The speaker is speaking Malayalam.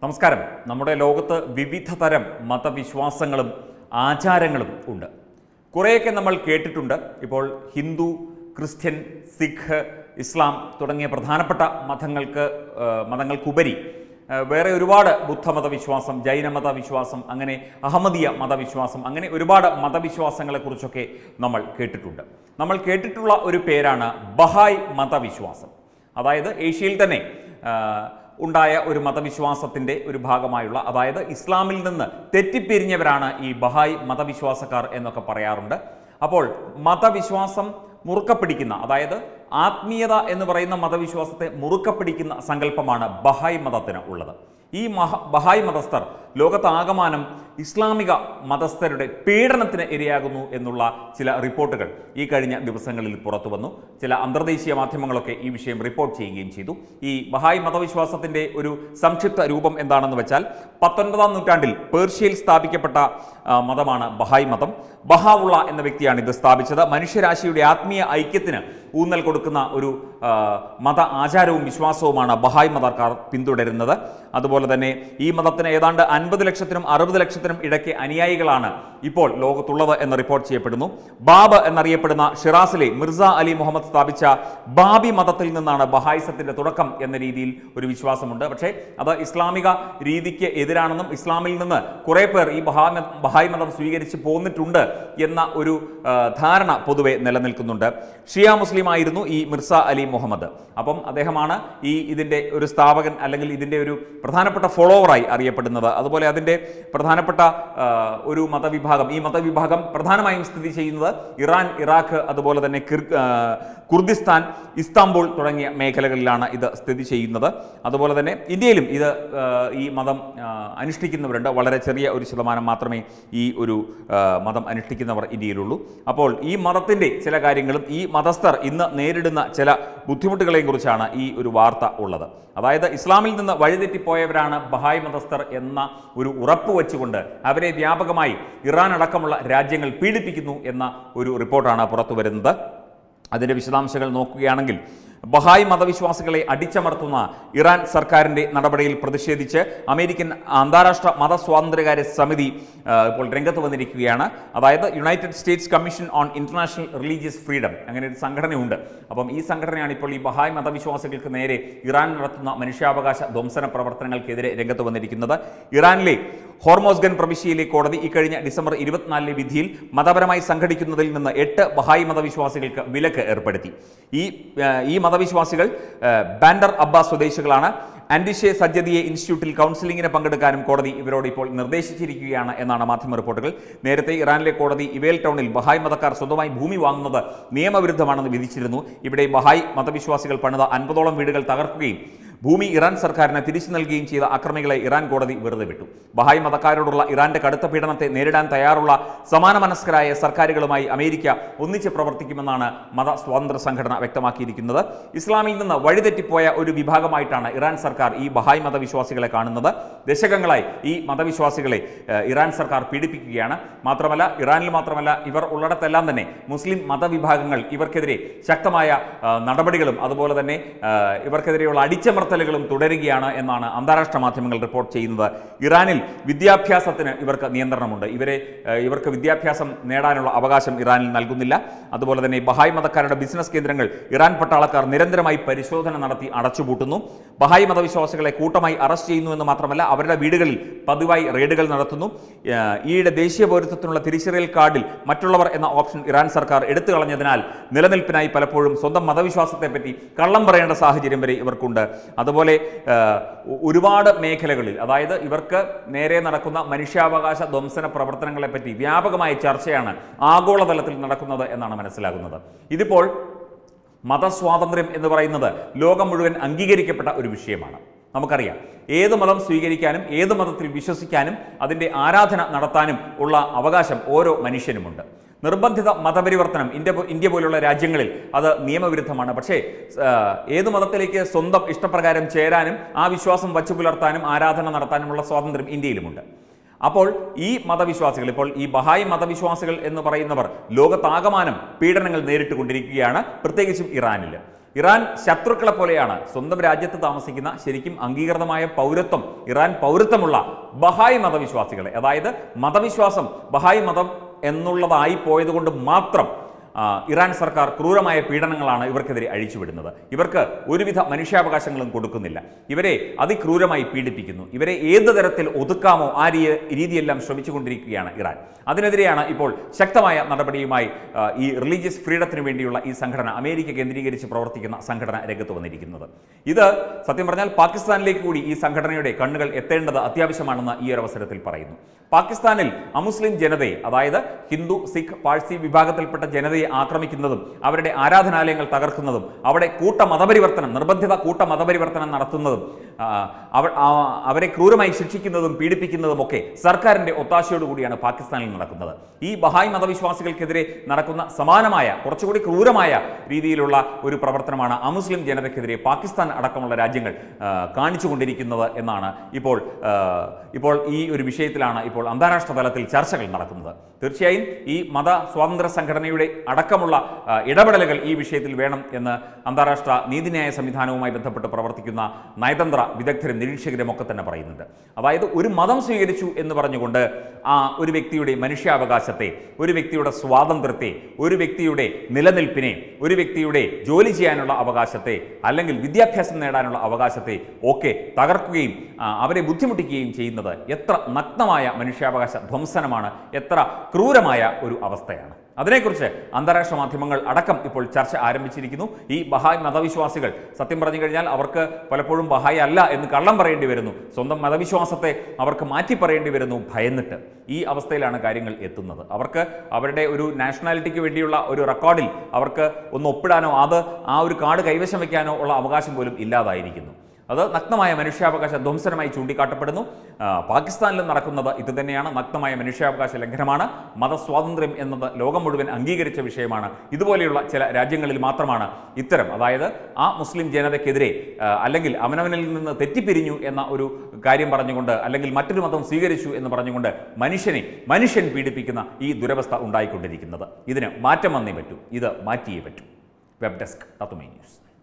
നമസ്കാരം നമ്മുടെ ലോകത്ത് വിവിധ തരം മതവിശ്വാസങ്ങളും ആചാരങ്ങളും ഉണ്ട് കുറേയൊക്കെ നമ്മൾ കേട്ടിട്ടുണ്ട് ഇപ്പോൾ ഹിന്ദു ക്രിസ്ത്യൻ സിഖ് ഇസ്ലാം തുടങ്ങിയ പ്രധാനപ്പെട്ട മതങ്ങൾക്ക് ആ, മതങ്ങൾക്കുപരി ആ, വേറെ ഒരുപാട് ബുദ്ധമത വിശ്വാസം ജൈനമത വിശ്വാസം അങ്ങനെ അഹമ്മദീയ മതവിശ്വാസം അങ്ങനെ ഒരുപാട് മതവിശ്വാസങ്ങളെക്കുറിച്ചൊക്കെ നമ്മൾ കേട്ടിട്ടുണ്ട് നമ്മൾ കേട്ടിട്ടുള്ള ഒരു പേരാണ് ബഹായ് മതവിശ്വാസം അതായത് ഏഷ്യയിൽ തന്നെ ആ, ഉണ്ടായ ഒരു മതവിശ്വാസത്തിൻ്റെ ഒരു ഭാഗമായുള്ള അതായത് ഇസ്ലാമിൽ നിന്ന് തെറ്റിപ്പിരിഞ്ഞവരാണ് ഈ ബഹായ് മതവിശ്വാസക്കാർ എന്നൊക്കെ പറയാറുണ്ട് അപ്പോൾ മതവിശ്വാസം മുറുക്ക പിടിക്കുന്ന അതായത് ആത്മീയത എന്ന് പറയുന്ന മതവിശ്വാസത്തെ മുറുക്ക പിടിക്കുന്ന സങ്കല്പമാണ് ബഹായ് മതത്തിന് ഉള്ളത് ഈ മഹ ബഹായ് മതസ്ഥർ ലോകത്താകമാനം ഇസ്ലാമിക മതസ്ഥരുടെ പീഡനത്തിന് ഇരയാകുന്നു എന്നുള്ള ചില റിപ്പോർട്ടുകൾ ഈ കഴിഞ്ഞ ദിവസങ്ങളിൽ പുറത്തു വന്നു ചില അന്തർദേശീയ മാധ്യമങ്ങളൊക്കെ ഈ വിഷയം റിപ്പോർട്ട് ചെയ്യുകയും ചെയ്തു ഈ ബഹായ് മതവിശ്വാസത്തിൻ്റെ ഒരു സംക്ഷിപ്ത രൂപം എന്താണെന്ന് വെച്ചാൽ പത്തൊൻപതാം നൂറ്റാണ്ടിൽ പേർഷ്യയിൽ സ്ഥാപിക്കപ്പെട്ട ആ, മതമാണ് ബഹായ് മതം ബഹാവുള്ള എന്ന വ്യക്തിയാണ് ഇത് സ്ഥാപിച്ചത് മനുഷ്യരാശിയുടെ ആത്മീയ ഐക്യത്തിന് ഊന്നൽ കൊടുക്കുന്ന ഒരു ആ, മത ആചാരവും വിശ്വാസവുമാണ് ബഹായ് മതക്കാർ പിന്തുടരുന്നത് അതുപോലെ തന്നെ ഈ മതത്തിന് ഏതാണ്ട് അൻപത് ലക്ഷത്തിനും അറുപത് ലക്ഷത്തിനും ഇടയ്ക്ക് അനുയായികളാണ് ഇപ്പോൾ ലോകത്തുള്ളത് എന്ന് റിപ്പോർട്ട് ചെയ്യപ്പെടുന്നു ബാബ് എന്നറിയപ്പെടുന്ന ഷിറാസിലെ മിർസ അലി മുഹമ്മദ് സ്ഥാപിച്ച ബാബി മതത്തിൽ നിന്നാണ് ബഹായിസത്തിന്റെ തുടക്കം എന്ന രീതിയിൽ ഒരു വിശ്വാസമുണ്ട് പക്ഷേ അത് ഇസ്ലാമിക രീതിക്ക് എതിരാണെന്നും ഇസ്ലാമിൽ നിന്ന് കുറെ പേർ ഈ ബഹാ ബഹായ് മതം സ്വീകരിച്ച് പോന്നിട്ടുണ്ട് എന്ന ഒരു ആ, ധാരണ പൊതുവെ നിലനിൽക്കുന്നുണ്ട് ഷിയ മുസ്ലിം ആയിരുന്നു ഈ മിർസ അലി മുഹമ്മദ് അപ്പം അദ്ദേഹമാണ് ഈ ഇതിൻ്റെ ഒരു സ്ഥാപകൻ അല്ലെങ്കിൽ ഇതിൻ്റെ ഒരു പ്രധാനപ്പെട്ട ഫോളോവറായി അറിയപ്പെടുന്നത് അതുപോലെ അതിൻ്റെ പ്രധാനപ്പെട്ട ആ, ഒരു മതവിഭാഗം ഈ മതവിഭാഗം പ്രധാനമായും സ്ഥിതി ചെയ്യുന്നത് ഇറാൻ ഇറാഖ് അതുപോലെ തന്നെ കിർ ആ, കുർദിസ്ഥാൻ ഇസ്താംബുൾ തുടങ്ങിയ മേഖലകളിലാണ് ഇത് സ്ഥിതി ചെയ്യുന്നത് അതുപോലെ തന്നെ ഇന്ത്യയിലും ഇത് ആ, ഈ മതം ആ, അനുഷ്ഠിക്കുന്നവരുണ്ട് വളരെ ചെറിയ ഒരു ശതമാനം മാത്രമേ ഈ ഒരു ആ, മതം അനുഷ്ഠിക്കുന്നവർ ഇന്ത്യയിലുള്ളൂ അപ്പോൾ ഈ മതത്തിൻ്റെ ചില കാര്യങ്ങളും ഈ മതസ്ഥർ ഇന്ന് നേരിടുന്ന ചില ബുദ്ധിമുട്ടുകളെയും കുറിച്ചാണ് ഈ ഒരു വാർത്ത ഉള്ളത് അതായത് ഇസ്ലാമിൽ നിന്ന് വഴിതെറ്റിപ്പോയവരാണ് ബഹായ് മതസ്ഥർ എന്ന ഒരു ഉറപ്പ് വെച്ചുകൊണ്ട് അവരെ വ്യാപകമായി ഇറാൻ അടക്കമുള്ള രാജ്യങ്ങൾ പീഡിപ്പിക്കുന്നു എന്ന ഒരു റിപ്പോർട്ടാണ് പുറത്തു വരുന്നത് അതിൻ്റെ വിശദാംശങ്ങൾ നോക്കുകയാണെങ്കിൽ ബഹായ് മതവിശ്വാസികളെ അടിച്ചമർത്തുന്ന ഇറാൻ സർക്കാരിൻ്റെ നടപടിയിൽ പ്രതിഷേധിച്ച് അമേരിക്കൻ അന്താരാഷ്ട്ര മതസ്വാതന്ത്ര്യകാര്യ സമിതി ആ, ഇപ്പോൾ രംഗത്ത് വന്നിരിക്കുകയാണ് അതായത് United States Commission on International Religious Freedom അങ്ങനെ ഒരു സംഘടനയുണ്ട് അപ്പം ഈ സംഘടനയാണ് ഇപ്പോൾ ഈ ബഹായ് മതവിശ്വാസികൾക്ക് നേരെ ഇറാൻ നടത്തുന്ന മനുഷ്യാവകാശ ധ്വംസന പ്രവർത്തനങ്ങൾക്കെതിരെ രംഗത്ത് വന്നിരിക്കുന്നത് ഇറാനിലെ ഹോർമോസ്ഗൻ പ്രവിശ്യയിലെ കോടതി ഇക്കഴിഞ്ഞ ഡിസംബർ ഇരുപത്തിനാലിലെ വിധിയിൽ മതപരമായി സംഘടിക്കുന്നതിൽ നിന്ന് എട്ട് ബഹായി മതവിശ്വാസികൾക്ക് വിലക്ക് ഏർപ്പെടുത്തി ഈ ആ, ഈ മതവിശ്വാസികൾ ആ, ബാൻഡർ അബ്ബാസ് സ്വദേശികളാണ് ആൻഡിഷെ സജ്ജദിയെ ഇൻസ്റ്റിറ്റ്യൂട്ടിൽ കൗൺസിലിംഗിന് പങ്കെടുക്കാനും കോടതി ഇവരോട് ഇപ്പോൾ നിർദ്ദേശിച്ചിരിക്കുകയാണ് എന്നാണ് മാധ്യമ റിപ്പോർട്ടുകൾ നേരത്തെ ഇറാനിലെ കോടതി ഇവേൽ ടൗണിൽ ബഹായ് മതക്കാർ സ്വന്തമായി ഭൂമി വാങ്ങുന്നത് നിയമവിരുദ്ധമാണെന്ന് വിധിച്ചിരുന്നു ഇവിടെ ബഹായ് മതവിശ്വാസികൾ പണിത അൻപതോളം വീടുകൾ തകർക്കുകയും ഭൂമി ഇറാൻ സർക്കാരിന് തിരിച്ചു നൽകുകയും ചെയ്ത അക്രമികളെ ഇറാൻ കോടതി വെറുതെ വിട്ടു ബഹായ് മതക്കാരോടുള്ള ഇറാന്റെ കടുത്ത പീഡനത്തെ നേരിടാൻ തയ്യാറുള്ള സമാന മനസ്കരായ സർക്കാരുകളുമായി അമേരിക്ക ഒന്നിച്ച് പ്രവർത്തിക്കുമെന്നാണ് മത സ്വാതന്ത്ര്യ സംഘടന വ്യക്തമാക്കിയിരിക്കുന്നത് ഇസ്ലാമിൽ നിന്ന് വഴിതെറ്റിപ്പോയ ഒരു വിഭാഗമായിട്ടാണ് ഇറാൻ സർക്കാർ ഈ ബഹായ് മതവിശ്വാസികളെ കാണുന്നത് ദശകങ്ങളായി ഈ മതവിശ്വാസികളെ ഏഹ്, ഇറാൻ സർക്കാർ പീഡിപ്പിക്കുകയാണ് മാത്രമല്ല ഇറാനിൽ മാത്രമല്ല ഇവർ ഉള്ളിടത്തെല്ലാം തന്നെ മുസ്ലിം മതവിഭാഗങ്ങൾ ഇവർക്കെതിരെ ശക്തമായ ആ, നടപടികളും അതുപോലെ തന്നെ ആ, ഇവർക്കെതിരെയുള്ള അടിച്ചമർത്തലുകളും തുടരുകയാണ് എന്നാണ് അന്താരാഷ്ട്ര മാധ്യമങ്ങൾ റിപ്പോർട്ട് ചെയ്യുന്നത് ഇറാനിൽ വിദ്യാഭ്യാസത്തിന് ഇവർക്ക് നിയന്ത്രണമുണ്ട് ഇവരെ ആ, ഇവർക്ക് വിദ്യാഭ്യാസം നേടാനുള്ള അവകാശം ഇറാനിൽ നൽകുന്നില്ല അതുപോലെ തന്നെ ബഹായ് മതക്കാരുടെ ബിസിനസ് കേന്ദ്രങ്ങൾ ഇറാൻ പട്ടാളക്കാർ നിരന്തരമായി പരിശോധന നടത്തി അടച്ചുപൂട്ടുന്നു ബഹായ് മതവിശ്വാസികളെ കൂട്ടമായി അറസ്റ്റ് ചെയ്യുന്നു എന്ന് മാത്രമല്ല അവരുടെ വീടുകളിൽ പതിവായി റെയ്ഡുകൾ നടത്തുന്നു ആ, ഈയിടെ ദേശീയ പൗരത്വത്തിനുള്ള തിരിച്ചറിയൽ കാർഡിൽ മറ്റുള്ളവർ എന്ന ഓപ്ഷൻ ഇറാൻ സർക്കാർ എടുത്തു കളഞ്ഞതിനാൽ നിലനിൽപ്പിനായി പലപ്പോഴും സ്വന്തം മതവിശ്വാസത്തെ പറ്റി കള്ളം പറയേണ്ട സാഹചര്യം വരെ ഇവർക്കുണ്ട് അതുപോലെ ആ, ഒ- ഒരുപാട് മേഖലകളിൽ അതായത് ഇവർക്ക് നേരെ നടക്കുന്ന മനുഷ്യാവകാശ ധ്വംസന പ്രവർത്തനങ്ങളെ പറ്റി വ്യാപകമായ ചർച്ചയാണ് ആഗോളതലത്തിൽ നടക്കുന്നത് എന്നാണ് മനസ്സിലാകുന്നത് ഇതിപ്പോൾ മതസ്വാതന്ത്ര്യം എന്ന് പറയുന്നത് ലോകം മുഴുവൻ അംഗീകരിക്കപ്പെട്ട ഒരു വിഷയമാണ് നമുക്കറിയാം ഏത് മതം സ്വീകരിക്കാനും ഏത് മതത്തിൽ വിശ്വസിക്കാനും അതിൻ്റെ ആരാധന നടത്താനും ഉള്ള അവകാശം ഓരോ മനുഷ്യനുമുണ്ട് നിർബന്ധിത മതപരിവർത്തനം ഇന്ത്യ പോ- ഇന്ത്യ പോലുള്ള രാജ്യങ്ങളിൽ അത് നിയമവിരുദ്ധമാണ് പക്ഷേ ആ, ഏത് മതത്തിലേക്ക് സ്വന്തം ഇഷ്ടപ്രകാരം ചേരാനും ആ വിശ്വാസം വച്ചു പുലർത്താനും ആരാധന നടത്താനുമുള്ള സ്വാതന്ത്ര്യം ഇന്ത്യയിലുമുണ്ട് അപ്പോൾ ഈ മതവിശ്വാസികൾ ഇപ്പോൾ ഈ ബഹായി മതവിശ്വാസികൾ എന്ന് പറയുന്നവർ ലോകത്താകമാനം പീഡനങ്ങൾ നേരിട്ട് കൊണ്ടിരിക്കുകയാണ് പ്രത്യേകിച്ചും ഇറാനിൽ ഇറാൻ ശത്രുക്കളെ പോലെയാണ് സ്വന്തം രാജ്യത്ത് താമസിക്കുന്ന ശരിക്കും അംഗീകൃതമായ പൗരത്വം ഇറാൻ പൗരത്വമുള്ള ബഹായി മതവിശ്വാസികളെ അതായത് മതവിശ്വാസം ബഹായി മതം എന്നുള്ളതായി പോയതുകൊണ്ട് മാത്രം ആ, ഇറാൻ സർക്കാർ ക്രൂരമായ പീഡനങ്ങളാണ് ഇവർക്കെതിരെ അഴിച്ചുവിടുന്നത് ഇവർക്ക് ഒരുവിധ മനുഷ്യാവകാശങ്ങളും കൊടുക്കുന്നില്ല ഇവരെ അതിക്രൂരമായി പീഡിപ്പിക്കുന്നു ഇവരെ ഏത് തരത്തിൽ ഒതുക്കാമോ ആ രീ- രീതിയെല്ലാം ശ്രമിച്ചുകൊണ്ടിരിക്കുകയാണ് ഇറാൻ അതിനെതിരെയാണ് ഇപ്പോൾ ശക്തമായ നടപടിയുമായി ആ, ഈ റിലീജിയസ് ഫ്രീഡത്തിന് വേണ്ടിയുള്ള ഈ സംഘടന അമേരിക്ക കേന്ദ്രീകരിച്ച് പ്രവർത്തിക്കുന്ന സംഘടന രംഗത്ത് വന്നിരിക്കുന്നത് ഇത് സത്യം പറഞ്ഞാൽ പാകിസ്ഥാനിലേക്ക് കൂടി ഈ സംഘടനയുടെ കണ്ണുകൾ എത്തേണ്ടത് അത്യാവശ്യമാണെന്ന് ഈ ഒരു അവസരത്തിൽ പറയുന്നു പാകിസ്ഥാനിൽ അമുസ്ലിം ജനതയെ അതായത് ഹിന്ദു സിഖ് പാഴ്സി വിഭാഗത്തിൽപ്പെട്ട ജനതയെ ആക്രമിക്കുന്നതും അവരുടെ ആരാധനാലയങ്ങൾ തകർക്കുന്നതും അവിടെ കൂട്ട മതപരിവർത്തനം നിർബന്ധിത കൂട്ട മതപരിവർത്തനം നടത്തുന്നതും ആ, അവ- ആ, അവരെ ക്രൂരമായി ശിക്ഷിക്കുന്നതും പീഡിപ്പിക്കുന്നതും ഒക്കെ സർക്കാരിന്റെ ഒത്താശയോടുകൂടിയാണ് പാകിസ്ഥാനിൽ നടക്കുന്നത് ഈ ബഹായ് മതവിശ്വാസികൾക്കെതിരെ നടക്കുന്ന സമാനമായ കുറച്ചുകൂടി ക്രൂരമായ രീതിയിലുള്ള ഒരു പ്രവർത്തനമാണ് അമുസ്ലിം ജനതയ്ക്കെതിരെ പാകിസ്ഥാൻ അടക്കമുള്ള രാജ്യങ്ങൾ ആ, കാണിച്ചുകൊണ്ടിരിക്കുന്നത് എന്നാണ് ഇപ്പോൾ ആ, ഇപ്പോൾ ഈ ഒരു വിഷയത്തിലാണ് ഇപ്പോൾ അന്താരാഷ്ട്ര തലത്തിൽ ചർച്ചകൾ നടക്കുന്നത് തീർച്ചയായും ഈ മത സ്വാതന്ത്ര്യ സംഘടനയുടെ അടക്കമുള്ള ആ, ഇടപെടലുകൾ ഈ വിഷയത്തിൽ വേണം എന്ന് അന്താരാഷ്ട്ര നീതിന്യായ സംവിധാനവുമായി ബന്ധപ്പെട്ട് പ്രവർത്തിക്കുന്ന നയതന്ത്ര വിദഗ്ധരും നിരീക്ഷകരും ഒക്കെ തന്നെ പറയുന്നുണ്ട് അതായത് ഒരു മതം സ്വീകരിച്ചു എന്ന് പറഞ്ഞുകൊണ്ട് ആ ഒരു വ്യക്തിയുടെ മനുഷ്യാവകാശത്തെ ഒരു വ്യക്തിയുടെ സ്വാതന്ത്ര്യത്തെ ഒരു വ്യക്തിയുടെ നിലനിൽപ്പിനെ ഒരു വ്യക്തിയുടെ ജോലി ചെയ്യാനുള്ള അവകാശത്തെ അല്ലെങ്കിൽ വിദ്യാഭ്യാസം നേടാനുള്ള അവകാശത്തെ ഒക്കെ തകർക്കുകയും ആ, അവരെ ബുദ്ധിമുട്ടിക്കുകയും ചെയ്യുന്നത് എത്ര നഗ്നമായ മനുഷ്യാവകാശ ധ്വംസനമാണ് എത്ര ക്രൂരമായ ഒരു അവസ്ഥയാണ് അതിനെക്കുറിച്ച് അന്താരാഷ്ട്ര മാധ്യമങ്ങൾ അടക്കം ഇപ്പോൾ ചർച്ച ആരംഭിച്ചിരിക്കുന്നു ഈ ബഹായ് മതവിശ്വാസികൾ സത്യം പറഞ്ഞു കഴിഞ്ഞാൽ അവർക്ക് പലപ്പോഴും ബഹായ് അല്ല എന്ന് കള്ളം പറയേണ്ടി വരുന്നു സ്വന്തം മതവിശ്വാസത്തെ അവർക്ക് മാറ്റി പറയേണ്ടി വരുന്നു ഭയന്നിട്ട് ഈ അവസ്ഥയിലാണ് കാര്യങ്ങൾ എത്തുന്നത് അവർക്ക് അവരുടെ ഒരു നാഷണാലിറ്റിക്ക് വേണ്ടിയുള്ള ഒരു റെക്കോർഡിൽ അവർക്ക് ഒന്ന് ഒപ്പിടാനോ അത് ആ ഒരു കാർഡ് കൈവശം വയ്ക്കാനോ ഉള്ള അവകാശം പോലും ഇല്ലാതായിരിക്കുന്നു അത് നഗ്നമായ മനുഷ്യാവകാശ ധ്വംസനമായി ചൂണ്ടിക്കാട്ടപ്പെടുന്നു ആ, പാകിസ്ഥാനിലും നടക്കുന്നത് ഇത് തന്നെയാണ് നഗ്നമായ മനുഷ്യാവകാശ ലംഘനമാണ് മതസ്വാതന്ത്ര്യം എന്നത് ലോകം മുഴുവൻ അംഗീകരിച്ച വിഷയമാണ് ഇതുപോലെയുള്ള ചില രാജ്യങ്ങളിൽ മാത്രമാണ് ഇത്തരം അതായത് ആ മുസ്ലിം ജനതയ്ക്കെതിരെ ആ, അല്ലെങ്കിൽ അവനവനിൽ നിന്ന് തെറ്റിപ്പിരിഞ്ഞു എന്ന ഒരു കാര്യം പറഞ്ഞുകൊണ്ട് അല്ലെങ്കിൽ മറ്റൊരു മതം സ്വീകരിച്ചു എന്ന് പറഞ്ഞുകൊണ്ട് മനുഷ്യനെ മനുഷ്യൻ പീഡിപ്പിക്കുന്ന ഈ ദുരവസ്ഥ ഉണ്ടായിക്കൊണ്ടിരിക്കുന്നത് ഇതിന് മാറ്റം വന്നേ പറ്റൂ ഇത് മാറ്റിയേ പറ്റൂ വെബ് ഡെസ്ക് തത്തുമൈ ന്യൂസ്